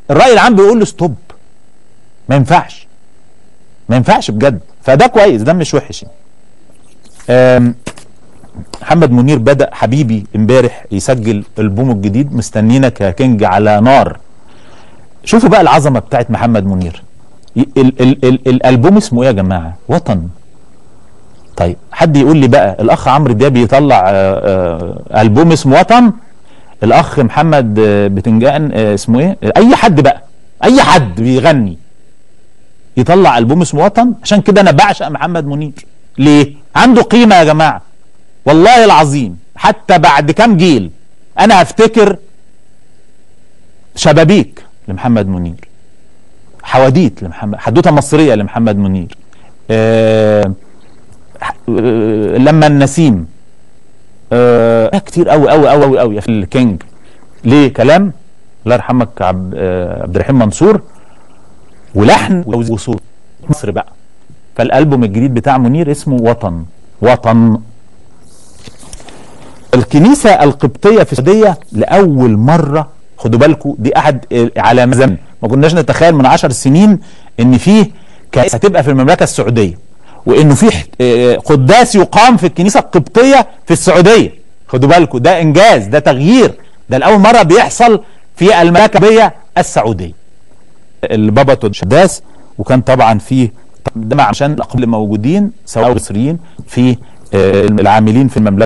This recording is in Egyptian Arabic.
الراي العام بيقول له ستوب ما ينفعش ما ينفعش بجد فده كويس ده مش وحش يعني. آم، محمد منير بدا حبيبي امبارح يسجل البومه الجديد مستنينك يا كينج على نار شوفوا بقى العظمه بتاعت محمد منير ي- ال ال ال الالبوم اسمه ايه يا جماعه وطن طيب حد يقول لي بقى الاخ عمرو دياب يطلع آه، آه، البوم اسمه وطن الاخ محمد آه، بتنجان آه، اسمه ايه اي حد بقى اي حد بيغني يطلع البوم اسمه وطن عشان كده انا بعشق محمد منير ليه عنده قيمه يا جماعه والله العظيم حتى بعد كام جيل انا هفتكر شبابيك لمحمد منير حواديت لمحمد حدوته مصريه لمحمد منير آه آه، لما النسيم آه كتير قوي قوي قوي قوي قوي في الكينج ليه كلام الله يرحمك عبد, آه عبد الرحيم منصور ولحن وصوت مصر بقى فالالبوم الجديد بتاع منير اسمه وطن وطن الكنيسة القبطية في السعودية لأول مرة خدوا بالكم دي أحد علامات زمن ما كناش نتخيل من عشر سنين إن فيه كنيسة هتبقى في المملكة السعودية وإنه فيه آه، قداس يقام في الكنيسة القبطية في السعودية خدوا بالكم ده إنجاز ده تغيير ده لأول مرة بيحصل في المملكة العربية السعودية البابا تودشداس وكان طبعا فيه ده عشان الأقباط اللي موجودين سواء مصريين في آه، العاملين في المملكة